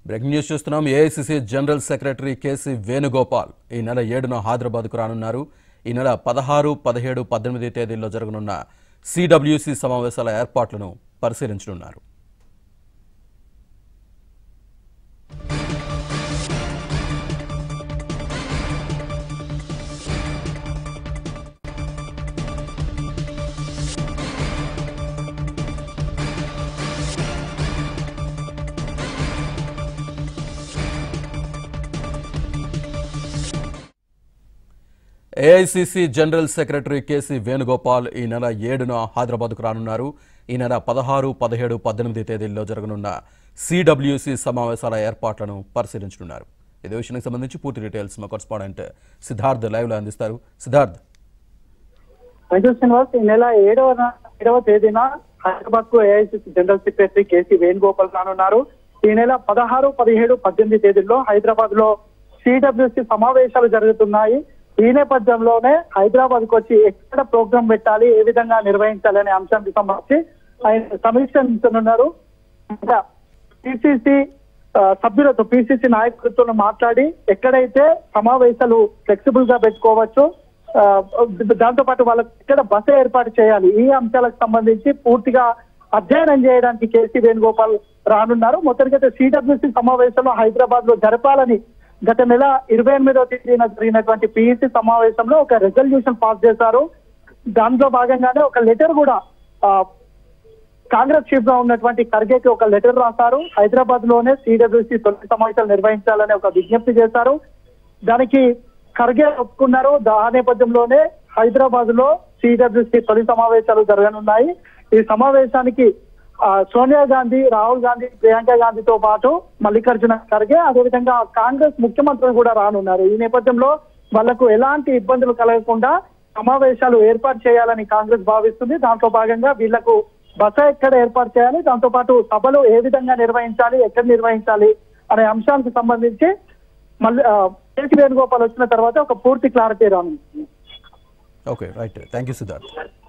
breaking news చూస్తున్నాం AICC general secretary KC Venugopal ఈ నెల ఏడున హైదరాబాద్కు రానున్నారు ఈ నెల పదహారు పదిహేడు పద్దెనిమిది తేదీల్లో జరగనున్న సిడబ్ల్యూసి సమావేశాల ఏర్పాట్లను పరిశీలించనున్నారు AICC general secretary KC Venugopal ఈ నెల ఏడున హైదరాబాద్కు రానున్నారు ఈ నెల పదహారు పదిహేడు పద్దెనిమిది తేదీల్లో జరగనున్న సిడబ్ల్యూసి సమావేశాల ఏర్పాట్లను పరిశీలించనున్నారు ఇదే విషయానికి సంబంధించి పూర్తి డీటెయిల్స్ మా కరస్పాండెంట్ సిద్ధార్థ్ లైవ్లో అందిస్తారు సిద్ధార్థ్ థ్యాంక్ యూ శ్రీనివాస్ ఈ నెల ఏడవ ఏడవ తేదీన హైదరాబాద్ కు AICC general secretary KC Venugopal రానున్నారు ఈ నెల పదహారు పదిహేడు పద్దెనిమిది తేదీల్లో హైదరాబాద్ లో సిడబ్ల్యూసి సమావేశాలు జరుగుతున్నాయి ఈ నేపథ్యంలోనే హైదరాబాద్ కు వచ్చి ఎక్కడ ప్రోగ్రాం పెట్టాలి ఏ విధంగా నిర్వహించాలి అనే అంశానికి సంబంధించి ఆయన సమీక్షించనున్నారు ఇంకా పిసిసి సభ్యులతో పిసిసి నాయకులతో మాట్లాడి ఎక్కడైతే సమావేశాలు ఫ్లెక్సిబుల్ గా పెట్టుకోవచ్చు ఆ, దాంతో పాటు వాళ్ళకి ఇక్కడ బస ఏర్పాటు చేయాలి ఈ అంశాలకు సంబంధించి పూర్తిగా అధ్యయనం చేయడానికి కేసీ వేణుగోపాల్ రానున్నారు మొత్తానికైతే సిడబ్ల్యూసి సమావేశంలో హైదరాబాద్ లో జరపాలని గత నెల ఇరవై ఎనిమిదవ తేదీన జరిగినటువంటి పిఈసి సమావేశంలో ఒక రెజల్యూషన్ పాస్ చేశారు దాంట్లో భాగంగానే ఒక లెటర్ కూడా ఆ, కాంగ్రెస్ చీఫ్ గా ఉన్నటువంటి ఖర్గేకి ఒక లెటర్ రాశారు హైదరాబాద్ లోనే సిడబ్ల్యూసి తొలి సమావేశాలు నిర్వహించాలని ఒక విజ్ఞప్తి చేశారు దానికి ఖర్గే ఒప్పుకున్నారు దా నేపథ్యంలోనే హైదరాబాద్ లో సిడబ్ల్యూసి తొలి సమావేశాలు జరగనున్నాయి ఈ సమావేశానికి ఆ, సోనియా గాంధీ రాహుల్ గాంధీ ప్రియాంక గాంధీతో పాటు మల్లికార్జున ఖర్గే అదేవిధంగా కాంగ్రెస్ ముఖ్యమంత్రులు కూడా రానున్నారు ఈ నేపథ్యంలో వాళ్లకు ఎలాంటి ఇబ్బందులు కలగకుండా సమావేశాలు ఏర్పాటు చేయాలని కాంగ్రెస్ భావిస్తుంది దాంట్లో భాగంగా వీళ్లకు బస ఎక్కడ ఏర్పాటు చేయాలి దాంతో పాటు సభలు ఏ విధంగా నిర్వహించాలి ఎక్కడ నిర్వహించాలి అనే అంశానికి సంబంధించి మళ్ళీ ఆ, కేసీ వేణుగోపాల్ వచ్చిన తర్వాత ఒక పూర్తి క్లారిటీ రానుంది okay right thank you Siddharth